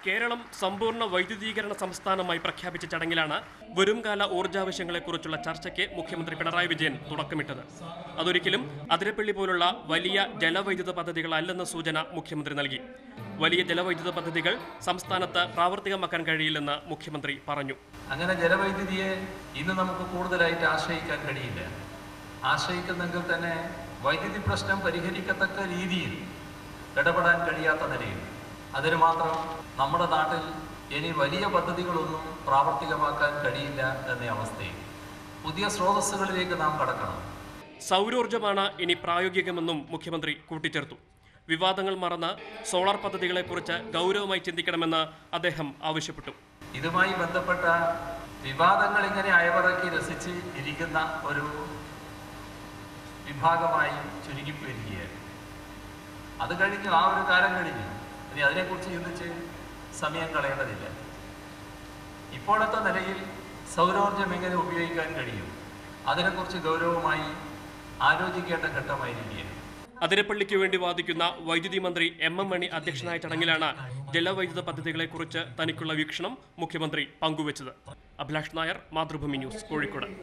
കേരളം സമ്പൂർണ്ണ വൈദ്യുതീകരണ സംസ്ഥാനമായി പ്രഖ്യാപിച്ച ചടങ്ങിലാണ് വരുംകാല ഊർജ്ജാവശ്യങ്ങളെക്കുറിച്ചുള്ള ചർച്ചയ്ക്ക് മുഖ്യമന്ത്രി പിണറായി വിജയൻ തുടക്കമിട്ടത് അതൊരിക്കലും അതിരപ്പള്ളി പോലുള്ള വലിയ ജലവൈദ്യുത പദ്ധതികളല്ലെന്ന സൂചന മുഖ്യമന്ത്രി നൽകി വലിയ ജലവൈദ്യുത പദ്ധതികൾ സംസ്ഥാനത്ത് പ്രാവർത്തികമാക്കാൻ കഴിയില്ലെന്ന് മുഖ്യമന്ത്രി പറഞ്ഞു അങ്ങനെ ജലവൈദ്യുതിയെ ഇന്ന് നമുക്ക് കൂടുതലായിട്ട് ആശ്രയിക്കാൻ കഴിയില്ല ആശ്രയിക്കുന്നെങ്കിൽ തന്നെ വൈദ്യുതി പ്രശ്നം പരിഹരിക്കത്തക്ക രീതിയിൽ ഇടപെടാൻ കഴിയാത്ത നിലയിൽ അതിന് മാത്രം നമ്മുടെ നാട്ടിൽ ഇനി വലിയ പദ്ധതികളൊന്നും പ്രാവർത്തികമാക്കാൻ കഴിയില്ല എന്ന അവസ്ഥയിൽ പുതിയ സ്രോതസ്സുകളിലേക്ക് നാം കടക്കണം സൗരോർജ്ജമാണ് ഇനി പ്രായോഗികമെന്നും മുഖ്യമന്ത്രി കൂട്ടിച്ചേർത്തു വിവാദങ്ങൾ മറന്ന് സോളാർ പദ്ധതികളെക്കുറിച്ച് ഗൗരവമായി ചിന്തിക്കണമെന്ന് അദ്ദേഹം ആവശ്യപ്പെട്ടു ഇതുമായി ബന്ധപ്പെട്ട വിവാദങ്ങൾ ഇങ്ങനെ അയവിറക്കി രസിച്ച് ഇരിക്കുന്ന ഒരു വിഭാഗമായി ചുരുങ്ങിപ്പോയിരിക്കുകയാണ് അത് കഴിഞ്ഞു ആ ഒരു കാലം കഴിഞ്ഞു ഇനി അതിനെക്കുറിച്ച് ചിന്തിച്ച് സമയം കളയേണ്ടതില്ല ഇപ്പോഴത്തെ നിലയിൽ സൗരോർജം എങ്ങനെ ഉപയോഗിക്കാൻ കഴിയും അതിനെക്കുറിച്ച് ഗൗരവമായി ആലോചിക്കേണ്ട ഘട്ടമായിരിക്കുകയാണ് അതിരപ്പള്ളിക്ക് വേണ്ടി വാദിക്കുന്ന വൈദ്യുതി മന്ത്രി എം എം മണി അധ്യക്ഷനായ ചടങ്ങിലാണ് ജലവൈദ്യുത പദ്ധതികളെക്കുറിച്ച് തനിക്കുള്ള വീക്ഷണം മുഖ്യമന്ത്രി പങ്കുവച്ചത് അഭിലാഷ് നായർ മാതൃഭൂമി ന്യൂസ് കോഴിക്കോട്